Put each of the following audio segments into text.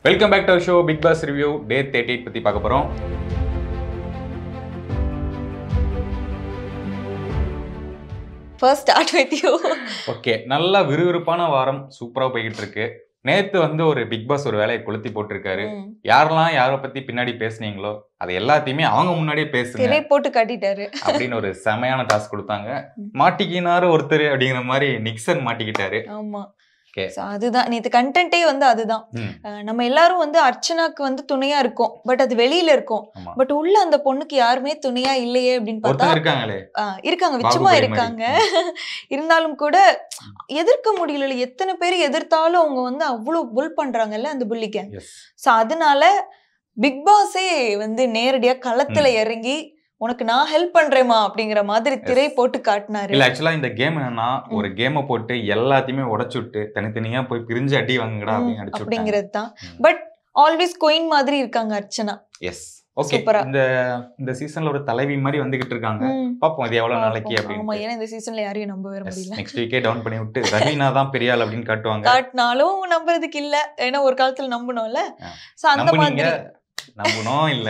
Welcome back to show Bigg Boss review day thirty eight பற்றி பார்க்க போகிறோம் first start with you okay நல்லா விறுவிறுப்பான வாரம் சூப்பராக போய்கிட்டு இருக்கு நேத்து வந்து ஒரு பிக் பாஸ் ஒரு வேலையை கொளுத்தி போட்டிருக்காரு யாரெல்லாம் யாரை பத்தி பின்னாடி பேசுனீங்களோ அது எல்லாத்தையுமே அவங்க முன்னாடியே பேசுங்க திரை போட்டு காட்டிட்டாரு அப்படின்னு ஒரு செமையான டாஸ்க் கொடுத்தாங்க ம். மாட்டிக்கினாரு ஒருத்தர் அப்படிங்கிற மாதிரி நிக்சன் மாட்டிக்கிட்டாரு ஆமா Okay. So, அதுதான் நேத்து கண்டென்ட்டே வந்து அதுதான் ம், அஹ் நம்ம எல்லாரும் வந்து அர்ச்சனாக்கு வந்து துணையா இருக்கோம் பட் அது வெளியில இருக்கும் ஆமா பட் உள்ள அந்த பொண்ணுக்கு யாருமே துணையா இல்லையே அப்படின்னு பார்த்தா ஒருத்தர் இருக்காங்களே ஆஹ் இருக்காங்க விச்சமா பாகுபலி இருக்காங்க இருந்தாலும் கூட எதிர்க்க முடியல எத்தனை பேர் எதிர்த்தாலும் அவங்க வந்து அவ்வளவு புல் பண்றாங்கல்ல அந்த புள்ளி கேங் எஸ் சோ அதனால பிக் பாஸே வந்து நேரடியா களத்துல இறங்கி உனக்கு நான் ஹெல்ப் பண்றேமா அப்படிங்கிற மாதிரி திரை போட்டு காட்டினாரு இல்ல ஆக்சுவலா இந்த கேம் என்னன்னா ஒரு கேமை போட்டு எல்லாத்தையுமே உடைச்சு விட்டு தனித்தனியா போய் பிரிஞ்சு அடி வாங்குங்கடா அப்படின்னு அடிச்சு விட்டாங்க அப்படிங்கிறது தான் ம். பட் ஆல்வேஸ் குயின் மாதிரி இருக்காங்க அர்ச்சனா எஸ் ஓகே சூப்பரா. இந்த இந்த சீசன்ல ஒரு தலைவி மாதிரி வந்துகிட்டு இருக்காங்க ம். பாப்போம் இது எவ்வளவு நாளைக்கு ஆமா அப்படின்னு ஏன்னா இந்த சீசன்ல யாரையும் நம்ப வர முடியல நெக்ஸ்ட் வீக்கே டவுன் பண்ணி விட்டு ரவீனா தான் பெரிய ஆள் அப்படின்னு காட்டுவாங்க காட்டினாலும் நம்புறதுக்கு இல்ல ஏன்னா ஒரு காலத்துல நம்பணும்ல ஆ. சோ அந்த நம்புனீங்க மாதிரி நம்பணும் இல்ல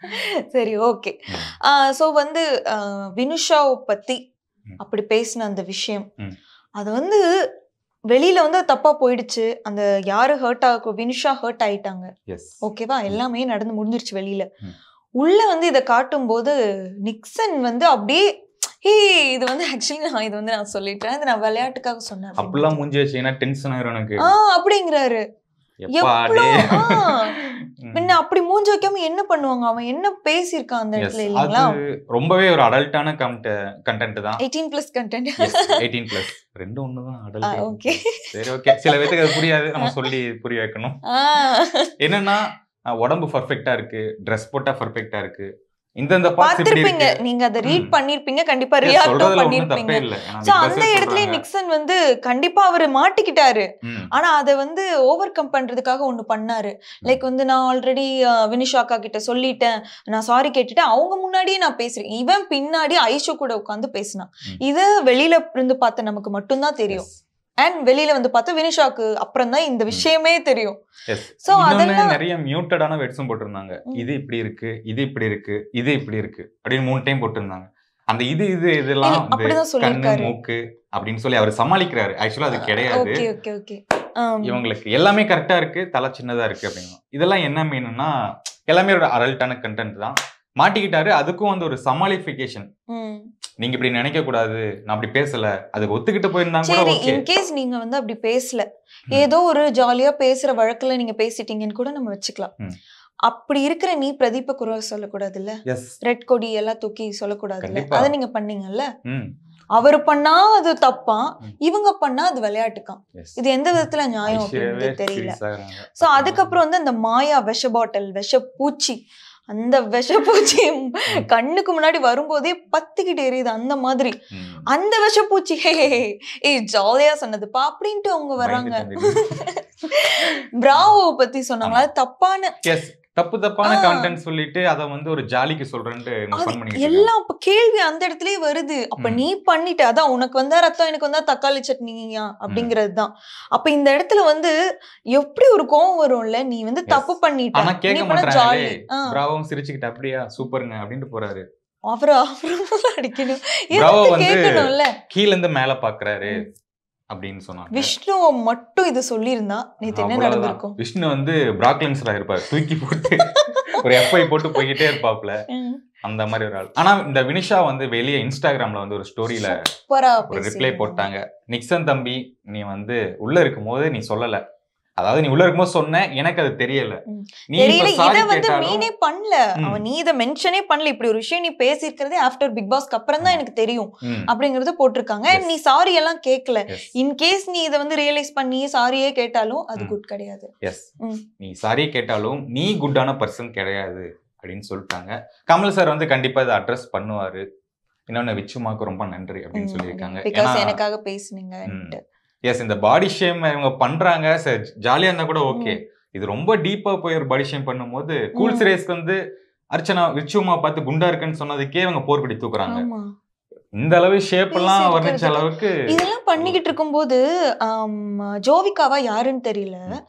சரி ஓகே ம். சோ வந்து ஆஹ் வினுஷாவை பத்தி ம். அப்படி பேசின அந்த விஷயம் ம். அது வந்து வெளியில வந்து அது தப்பா போயிடுச்சு அந்த யாரு ஹர்ட் ஆக வினுஷா ஹர்ட் ஆயிட்டாங்க எஸ் ஓகேவா எல்லாமே நடந்து முடிஞ்சிருச்சு வெளியில ம். உள்ள வந்து இதை காட்டும் போது நிக்சன் வந்து அப்படியே ஹே இது வந்து ஆக்சுவலி நான் இது வந்து நான் சொல்லிட்டேன் இது நான் விளையாட்டுக்காக சொன்னேன் அப்படின்னு. அப்படிலாம் மூஞ்சி வச்சீங்கன்னா டென்ஷன் ஆயிரும் எனக்கு ஆ அப்படிங்கிறாரு எப்பா எவ்வளோ டே ஆ, பின்ன அப்படி மூஞ்சி வைக்காம என்ன பண்ணுவாங்க அவன் என்ன பேசியிருக்கான் அந்த Yes, இடத்துல இல்லைங்களா அது ரொம்பவே ஒரு அடல்ட்டான கண்டென்ட் தான் eighteen plus content eighteen plus ரெண்டு ஒன்று தான் ஆ, அடல்ட் okay. சரி ஓகே சில பேத்துக்கு அது புரியாது நம்ம சொல்லி புரிய வைக்கணும் என்னன்னா அஹ், உடம்பு பர்ஃபெக்டா இருக்கு ட்ரெஸ் போட்டா பர்ஃபெக்டா இருக்கு இந்தந்த பார்ட்ஸ் இப்படி பாத்திருப்பீங்க இருக்கு நீங்க அதை ரீட் ம். பண்ணிருப்பீங்க கண்டிப்பா Yes, ரியாக்டும் சொல்றதுல ஒண்ணும் பண்ணிருப்பீங்க தப்பே இல்ல ஏன்னா சோ Big Boss அந்த ஏ இடத்துல சொல்றாங்க. நிக்சன் வந்து கண்டிப்பா அவரு மாட்டிக்கிட்டாரு ம், ஆனா அதை வந்து ஓவர் கம் பண்றதுக்காக ஒண்ணு பண்ணாரு லைக் வந்து நான் ஆல்ரெடி வினிஷாக்கா கிட்ட சொல்லிட்டேன் நான் சாரி கேட்டுட்டேன் அவங்க முன்னாடியே நான் பேசுறேன் இவன் பின்னாடி ஐஷு கூட உட்காந்து பேசினான் ம். இது வெளியில இருந்து பார்த்த நமக்கு மட்டும்தான் தெரியும் yes, அண்ட் வெளியில வந்து பார்த்தா வினிஷாக்கு அப்புறம் தான் இந்த விஷயமே தெரியும் yes. So, இன்னொன்னு அதெல்லாம் நிறைய மியூட்டடான வேர்ட்ஸும் போட்டிருந்தாங்க ம். இது இப்படி இருக்கு இது இப்படி இருக்கு இது இப்படி இருக்கு அப்படின்னு மூணு டைம் போட்டிருந்தாங்க அந்த இது இது இதெல்லாம் இல்ல, வந்து அப்படிதான் கண்ணு சொல்லியிருக்காரு. மூக்கு அப்படின்னு சொல்லி அவர் சமாளிக்கிறாரு ஆக்சுவலா அது கிடையாது ஓகே ஓகே ஓகே இவங்களுக்கு எல்லாமே கரெக்டா இருக்கு தலை சின்னதா இருக்கு அப்படின்னா இதெல்லாம் என்ன மீனுன்னா எல்லாமே ஒரு அரல்ட்டான கண்டென்ட் தான் மாட்டிக்கிட்டாரு அதுக்கும் வந்து ஒரு சமாளிஃபிகேஷன் நீங்க இப்படி நினைக்க கூடாது நான் அப்படி பேசல அதுக்கு ஒத்துக்கிட்டு போயிருந்தா கூட சரி ஓகே இன்கேஸ் நீங்க வந்து அப்படி பேசல ஏதோ ஒரு ஜாலியா பேசுற வழக்குல நீங்க பேசிட்டீங்கன்னு கூட நம்ம வச்சுக்கலாம் ம். அப்படி இருக்கிற நீ பிரதீப குறை சொல்லக்கூடாது இல்ல எஸ் ரெட் கொடி எல்லாம் தூக்கி சொல்லக்கூடாது கண்டிப்பா. அதை நீங்க பண்ணீங்கல்ல ம் அவரு பண்ணா அது தப்பா ம். இவங்க பண்ணா அது விளையாட்டுக்காம் எஸ் இது எந்த விதத்துல நியாயம் அப்படின்றது தெரியல சோ சோ அதுக்கப்புறம் வந்து அந்த மாயா விஷ பாட்டில் விஷ பூச்சி அந்த விஷ பூச்சி கண்ணுக்கு முன்னாடி வரும்போதே பத்திக்கிட்டு எரியுது அந்த மாதிரி அந்த விஷப்பூச்சி ஹே ஏய் ஜாலியா சொன்னதுப்பா அப்படின்ட்டு அவங்க வர்றாங்க பிராவோ பத்தி சொன்னாங்களா அது தப்பான எஸ் தப்பு தப்பான ஆ. கண்டென்ட் சொல்லிட்டு அத வந்து ஒரு ஜாலிக்கு சொல்றேன்ட்டு இவங்க அது fun பண்ணிட்டு இருக்காங்க. எல்லாம் அப்ப கேள்வி அந்த இடத்துலயே வருது அப்ப ம். நீ பண்ணிட்ட அதான் உனக்கு வந்தா ரத்தம் எனக்கு வந்தா தக்காளி சட்னியா அப்படிங்கிறது தான் அப்ப இந்த இடத்துல வந்து எப்படி ஒரு கோவம் வரும்ல நீ வந்து Yes. தப்பு பண்ணிட்ட ஆனா நீ கேட்க பண்ண மாட்டாங்களே ஜாலி பிராவும் சிரிச்சுக்கிட்டு அப்படியா சூப்பருங்க அப்படின்ட்டு போறாரு அப்புறம் அப்புறம் அடிக்கணும் பிராவோ எதுக்கு வந்து கேட்கணும்ல கீழ இருந்து மேல பாக்குறாரு அப்படின்னு சொன்னாங்க விஷ்ணுவை மட்டும் இது சொல்லியிருந்தா நேத்து என்ன அவ்வளவுதான். நடந்திருக்கும் விஷ்ணு வந்து பிராக்லன்ஸ்ல இருப்பார் தூக்கி போட்டு ஒரு எஃப்ஐ போட்டு போய்கிட்டே இருப்பாப்ல ம். அந்த மாதிரி ஒரு ஆள் ஆனா இந்த வினிஷா வந்து வெளியே இன்ஸ்டாகிராம்ல வந்து ஒரு ஸ்டோரியில சூப்பரா ஒரு ரிப்ளை பேசியிருந்தாங்க. போட்டாங்க நிக்சன் தம்பி நீ வந்து உள்ள இருக்கும்போது நீ சொல்லல அதாவது நீ உள்ள இருக்கும்போது சொன்ன எனக்கு அது தெரியல ம். நீ தெரியல இப்ப sorry இத வந்து கேட்டாலும் மீனே பண்ணல ம். அவன் நீ இத மென்ஷனே பண்ணல இப்படி ஒரு விஷயம் நீ பேசியிருக்கிறதே ஆஃப்டர் பிக் பாஸ்க்கு அப்புறம் தான் ஆமா. எனக்கு தெரியும் ம், அப்படிங்கறது போட்டிருக்காங்க And Yes. நீ சாரி எல்லாம் கேட்கல yes, இன் கேஸ் நீ இத வந்து ரியலைஸ் பண்ணி சாரியே கேட்டாலும் அது ம். குட் கிடையாது yes. ம். நீ சாரி கேட்டாலும் நீ குட்டான பர்சன் கிடையாது அப்படின்னு சொல்லிட்டாங்க கமல் சார் வந்து கண்டிப்பா இதை அட்ரஸ் பண்ணுவாரு இன்னொன்னு விச்சுமாக்கு ரொம்ப நன்றி அப்படின்னு சொல்லியிருக்காங்க பிகாஸ் ஏன்னா எனக்காக பேசுனீங்க எஸ் இந்த பாடி ஷேம் இவங்க பண்றாங்க சார் ஜாலியா இருந்தா கூட ஓகே இது ரொம்ப டீப்பா போய் ஒரு பாடி ஷேம் பண்ணும்போது கூல் ம். சிரேஸ்க்கு வந்து அர்ச்சனா விச்சுமா பார்த்து குண்டா இருக்குன்னு சொன்னதுக்கே இவங்க போர்க்கடி தூக்குறாங்க ஆமா இந்த அளவு ஷேப் எல்லாம் பேசி வர்ணிச்ச இருக்கிறதுக்கு. அளவுக்கு இதெல்லாம் பண்ணிக்கிட்டு இருக்கும்போது ஆம், ஜோவிகாவா யாருன்னு தெரியல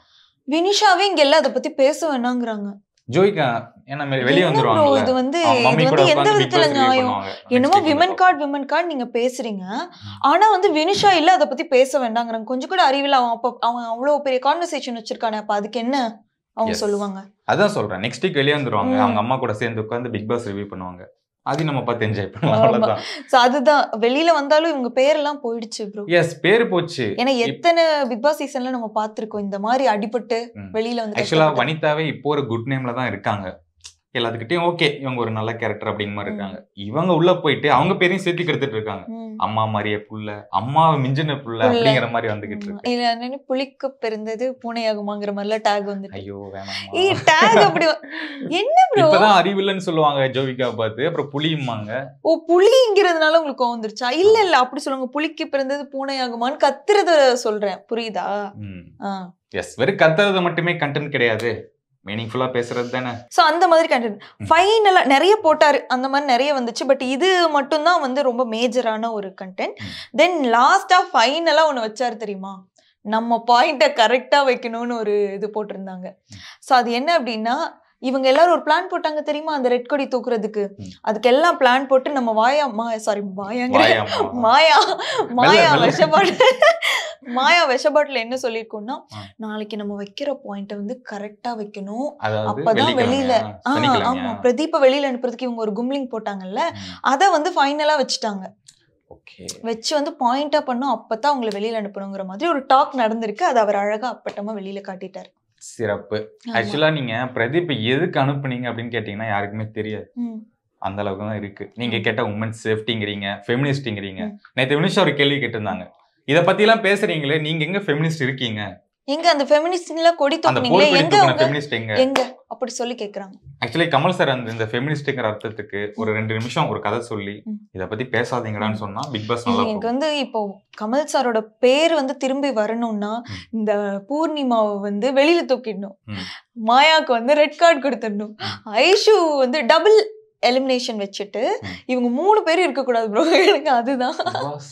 வினிஷாவே இங்க எல்லாம் அதை பத்தி பேச வேணாங்கிறாங்க ஜோய்க்கா ஏன்னா மே- வெளியே என்ன bro, வந்துருவாங்க இது வந்து அவங்க மம்மி இது கூட வந்து எந்த உட்காந்து பிக் விதத்துல பாஸ் நியாயம் பண்ணுவாங்க என்னமோ Next week விமன் வந்து கார்டு விமன் கார்டு நீங்க பேசுறீங்க ஆனா வந்து வினிஷா இல்ல அதை பத்தி பேச வேண்டாங்கிறாங்க கொஞ்சம் கூட அறிவில்ல அவன் அப்ப அவன் அவ்வளவு பெரிய கான்வர்சேஷன் வச்சிருக்கானே அப்ப அதுக்கு என்ன அவங்க Yes. சொல்லுவாங்க அதான் சொல்றேன் நெக்ஸ்ட் வீக் வெளியே வந்துருவாங்க ம். அவங்க அம்மா கூட சேர்ந்து உட்காந்து பிக் பாஸ் ரிவ்யூ பண்ணுவாங்க அதையும் நம்ம பார்த்து என்ஜாய் பண்ணலாம் ஆமா. அவ்வளவுதான் சோ அதுதான் வெளியில வந்தாலும் இவங்க பேரெல்லாம் போயிடுச்சு ப்ரோ எஸ் பேரு போச்சு ஏன்னா எத்தனை பிக் பாஸ் சீசன்ல நம்ம பார்த்திருக்கோம் இந்த மாதிரி அடிபட்டு ம். வெளியில வந்து ஆக்சுவலா கஷ்டப்பட்டு. வனிதாவே இப்போ ஒரு குட் நேம்ல தான் இருக்காங்க எல்லாத்துக்கிட்டையும் ஓகே இவங்க ஒரு நல்ல கேரக்டர் அப்படின்னு மாதிரி இருக்காங்க இவங்க உள்ள போயிட்டு அவங்க பேரையும் சேர்த்து கெடுத்துட்டு இருக்காங்க ம். அம்மா மாதிரியே புள்ள அம்மாவை மிஞ்சின புள்ள புள்ள. அப்படிங்கிற மாதிரி வந்துகிட்டு ஆமா. இருக்கு இல்ல என்னன்னு புளிக்கு பிறந்தது பூனையாகுமாங்கிற மாதிரிலாம் டேக் வந்துட்டு ஐயோ வேணாம் ஏய் டேக் அப்படி வ- என்ன ப்ரோ இப்பதான் அறிவில்லைன்னு சொல்லுவாங்க ஜோவிகா பார்த்து அப்புறம் புளியுமாங்க ஓ புலிங்கிறதுனால உங்களுக்கு கோவம் வந்துருச்சா இல்ல இல்ல அப்படி சொல்லுங்க புலிக்கு பிறந்தது பூனையாகுமான்னு கத்துறத சொல்றேன் புரியுதா ஆ. எஸ் வெறும் கத்துறது மட்டுமே கண்டென்ட் கிடையாது மீனிங்ஃபுல்லா பேசுறது தானே சோ அந்த மாதிரி கண்டென்ட் ம். ஃபைனலா நிறைய போட்டாரு அந்த மாதிரி நிறைய வந்துச்சு பட் இது மட்டும்தான் வந்து ரொம்ப மேஜரான ஒரு கண்டென்ட் ம். தென் லாஸ்டா ஃபைனலா ஒண்ணு வச்சாரு தெரியுமா நம்ம பாயிண்ட கரெக்டா வைக்கணும்னு ஒரு இது போட்டிருந்தாங்க சோ அது என்ன அப்படின்னா இவங்க எல்லாரும் ஒரு பிளான் போட்டாங்க தெரியுமா அந்த ரெட் கொடி தூக்குறதுக்கு ம். அதுக்கு எல்லாம் பிளான் போட்டு நம்ம வாயா மா சாரி வாயாங்க வாயாம்மா. மாயா மாயா மெல்ல. விஷபாட்டு மாயா விஷபாட்டுல என்ன சொல்லியிருக்கோம்னா ஆ. நாளைக்கு நம்ம வைக்கிற பாயிண்ட வந்து கரெக்டா வைக்கணும் அதாவது அப்பதான் வெளியில வெள்ளிக்கிழமையா? ஆ, சனிக்கிழமையா? ஆமா பிரதீப்ப வெளியில அனுப்புறதுக்கு இவங்க ஒரு கும்லிங் போட்டாங்கல்ல ம். அத வந்து ஃபைனலா வச்சுட்டாங்க ஓகே வச்சு வந்து பாயிண்டா பண்ணும் அப்பதான் அவங்கள வெளியில அனுப்பணுங்கிற மாதிரி ஒரு டாக் நடந்திருக்கு அது அவர் அழகா அப்பட்டமா வெளியில காட்டிட்டாரு சிறப்பு ஆமா. ஆக்சுவலா நீங்க பிரதீப் எதுக்கு அனுப்புனீங்க அப்படின்னு கேட்டீங்கன்னா யாருக்குமே தெரியாது ம். அந்த அளவுக்கு தான் இருக்கு நீங்க கேட்ட உமன்ஸ் சேஃப்டிங்கிறீங்க ஃபெமினிஸ்ட்ங்கிறீங்க ம். நேற்று வினிஷா ஒரு கேள்வி கேட்டிருந்தாங்க இத பத்தி எல்லாம் பேசுறீங்களே நீங்க எங்க ஃபெமினிஸ்ட் இருக்கீங்க எங்க அந்த ஃபெமினிஸ்ட்ல கொடி அந்த தூக்குனீங்களே போர் எங்க அவங்க ஃபெமினிஸ்ட் எங்க எங்க அப்படி சொல்லி கேக்குறாங்க ஆக்சுவலி கமல் சார் அந்த இந்த ஃபெமினிஸ்ட்ங்கிற அர்த்தத்துக்கு ஒரு ரெண்டு நிமிஷம் ஒரு கதை சொல்லி ம். இத பத்தி பேசாதீங்கடான்னு சொன்னா பிக் பாஸ் நல்லா எனக்கு போகும். வந்து இப்போ கமல் சாரோட பேர் வந்து திரும்பி வரணும்னா ம். இந்த பூர்ணிமாவை வந்து வெளியில தூக்கிடணும் ம். மாயாக்கு வந்து ரெட் கார்டு கொடுத்துடணும் ஐஷு வந்து டபுள் எலிமினேஷன் வச்சுட்டு ம். இவங்க மூணு பேரும் இருக்க கூடாது ப்ரோ எனக்கு அதுதான் Boss.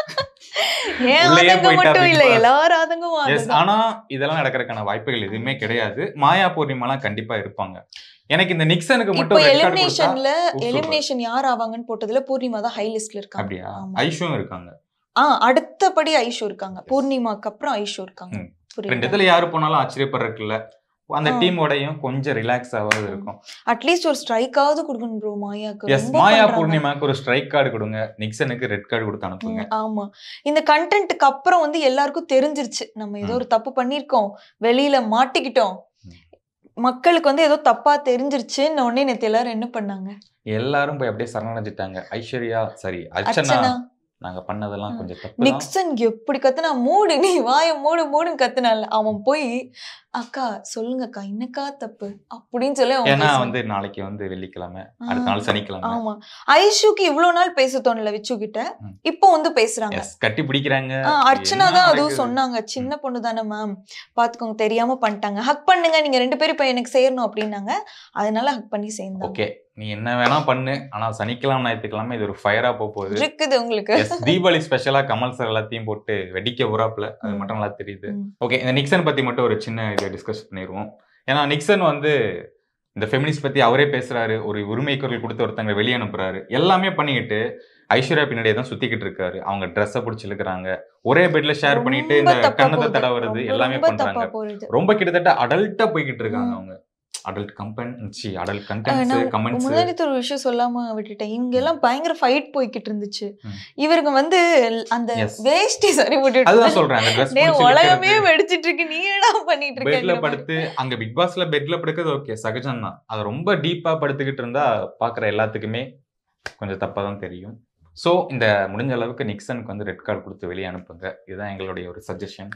ஏன் உள்ளேயே ஆதங்கம் போயிட்டா மட்டும் Big இல்ல Boss. எல்லாரும் ஆதங்கமும் Yes, அதுதான் ஆனா இதெல்லாம் நடக்கறதுக்கான வாய்ப்புகள் எதுவுமே கிடையாது மாயா பூர்ணிமாலாம் கண்டிப்பா இருப்பாங்க எனக்கு இந்த நிக்சனுக்கு இப்போ மட்டும் red card கொடுத்தா எலிமினேஷன்ல சூப்பர். எலிமினேஷன் யார் ஆவாங்கன்னு போட்டதுல பூர்ணிமா தான் ஹை லிஸ்ட்ல இருக்காங்க அப்படியா ஆமா. ஐஷும் இருக்காங்க ஆ அடுத்தபடி ஐஷு இருக்காங்க பூர்ணிமாக்கு அப்புறம் ஐஷு இருக்காங்க ம். புரியுதா ரெண்டு இடத்துல யாரு போனாலும் ஆச்சரியப்படுறதுக்கு இல்ல அந்த ஆ. டீமோடையும் கொஞ்சம் ரிலாக்ஸ் ஆகாது இருக்கும் அட்லீஸ்ட் ஒரு ஸ்ட்ரைக்காவது கொடுக்கணும் ப்ரோ மாயாக்கு எஸ் ரொம்ப மாயா பண்றாங்க. பூர்ணிமாக்கு ஒரு ஸ்ட்ரைக் கார்டு கொடுங்க நிக்சனுக்கு ரெட் கார்டு கொடுத்து அனுப்புங்க ம், ஆமா இந்த கண்டென்ட்டுக்கு அப்புறம் வந்து எல்லாருக்கும் தெரிஞ்சிருச்சு நம்ம ஏதோ ம். ஒரு தப்பு பண்ணிருக்கோம் வெளியில மாட்டிக்கிட்டோம் ம். மக்களுக்கு வந்து ஏதோ தப்பா தெரிஞ்சிருச்சுன்னு உடனே நேத்து எல்லாரும் என்ன பண்ணாங்க எல்லாரும் போய் அப்படியே சரணடைஞ்சிட்டாங்க ஐஸ்வர்யா சரி அர்ச்சனா அர்ச்சனா நாங்க பண்ணதெல்லாம் ம். கொஞ்சம் தப்பு நிக்சன் எப்படி கத்துனா மூடு நீ வாய மூடு மூடுன்னு கத்துனால அவன் போய் அக்கா சொல்லுங்கக்கா என்னக்கா தப்பு அப்படின்னு சொல்லி அவன் ஏன்னா பேசுனான். வந்து நாளைக்கு வந்து வெள்ளிக்கிழமை ஆ, அடுத்த நாள் சனிக்கிழமை ஆமா ஐஷுக்கு இவ்வளவு நாள் பேச தோணல விச்சு கிட்ட ம். இப்போ வந்து பேசுறாங்க எஸ் கட்டி பிடிக்கிறாங்க ஆ, அர்ச்சனா என்ன தான் அதுவும் நடக்குது? சொன்னாங்க சின்ன பொண்ணு தானே மேம் பாத்துக்கோங்க தெரியாம பண்ணிட்டாங்க ஹக் பண்ணுங்க நீங்க ரெண்டு பேரும் இப்ப எனக்கு சேரணும் அப்படின்னாங்க அதனால ஹக் பண்ணி சேர்ந்தாங்க ஓகே நீ என்ன வேணா பண்ணு ஆனா சனிக்கிழமை ஞாயிற்றுக்கிழமை இது ஒரு ஃபயரா போக போகுது இருக்குது உங்களுக்கு எஸ் தீபாவளி ஸ்பெஷலா கமல் சார் எல்லாத்தையும் போட்டு வெடிக்க உறாப்புல அது ம். மட்டும் நல்லா தெரியுது ம். ஓகே இந்த நிக்சன் பத்தி மட்டும் ஒரு சின்ன இதை டிஸ்கஸ் பண்ணிடுவோம் ஏன்னா நிக்சன் வந்து இந்த ஃபெமினிஸ்ட் பத்தி அவரே பேசுறாரு ஒரு உரிமை குரல் கொடுத்து ஒருத்தங்க வெளியே அனுப்புறாரு எல்லாமே பண்ணிக்கிட்டு ஐஸ்வர்யா பின்னாடியே தான் சுத்திக்கிட்டு இருக்காரு அவங்க ட்ரெஸ்ஸை பிடிச்சி இழுக்கிறாங்க ஒரே பெட்ல ஷேர் பண்ணிட்டு ரொம்ப இந்த தப்பா கண்ணத்தை போகுது. தடவுறது ரொம்ப, எல்லாமே ரொம்ப பண்றாங்க தப்பா போகுது ரொம்ப கிட்டத்தட்ட அடல்ட்டா போய்கிட்டு இருக்காங்க ம். அவங்க அடல்ட் கம்பெனி அடல்ட் ஆ, கண்டென்ட்ஸ் நான் கமெண்ட்ஸ் முன்னாடி ஒரு விஷயம் சொல்லாம விட்டுட்டேன் இங்க எல்லாம் பயங்கர ஃபைட் போய்கிட்டு இருந்துச்சு ம். இவருக்கு வந்து அந்த Yes. வேஷ்டி சரி அதுதான் போட்டுட்டு சொல்றேன் அந்த ட்ரெஸ் டேய் உலகமே வெடிச்சிட்டு இருக்கு நீ என்னடா பண்ணிட்டு பெட்ல இருக்க படுத்து அங்க பிக் பாஸ்ல பெட்ல படுக்கிறது ஓகே சகஜம் தான் அது ரொம்ப டீப்பா படுத்துக்கிட்டு இருந்தா பாக்குற எல்லாத்துக்குமே கொஞ்சம் தப்பா தான் தெரியும் சோ இந்த முடிஞ்ச அளவுக்கு நிக்சனுக்கு வந்து ரெட் கார்டு கொடுத்து வெளியே அனுப்புங்க இதுதான் எங்களுடைய ஒரு சஜஷன்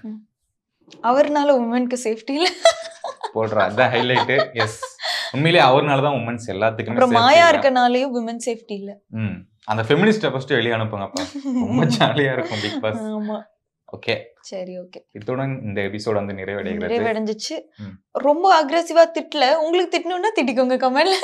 அவர்னால உமனுக்கு சேஃப்டி இல்ல போடுற அதான் ஹைலைட் எஸ் உண்மையிலேயே அவர்னால தான் உமன்ஸ் எல்லாத்துக்குமே அப்புறம் safety மாயா இல்ல. இருக்கனாலயும் விமன் சேஃப்டி இல்ல ம் அந்த ஃபெமினிஸ்ட ஃபர்ஸ்ட் வெளியே அனுப்புங்கப்பா ரொம்ப ஜாலியா இருக்கும் பிக் பாஸ் ஆமா ஓகே சரி ஓகே இத்துடன் இந்த எபிசோட் வந்து நிறைவடைகிறது நிறைவடைஞ்சிச்சு ம். ரொம்ப அக்ரெசிவா திட்டல உங்களுக்கு திட்டணும்னா திட்டிக்கோங்க கமெண்ட்ல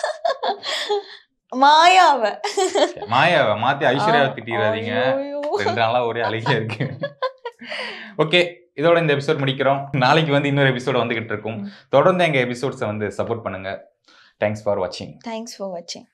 மாயாவ Okay. மாயாவை மாத்தி ஐஸ்வர்யாவை திட்டிடாதீங்க ஐயோ. ரெண்டு நாளா ஒரே அழுகையா இருக்கு ஓகே இதோட இந்த எபிசோட் முடிக்கிறோம் நாளைக்கு வந்து இன்னொரு எபிசோட் வந்துகிட்டு இருக்கும் ம். தொடர்ந்து எங்க எபிசோட்ஸை வந்து சப்போர்ட் பண்ணுங்க தேங்க்ஸ் ஃபார் வாட்சிங் தேங்க்ஸ் ஃபார் வாட்சிங்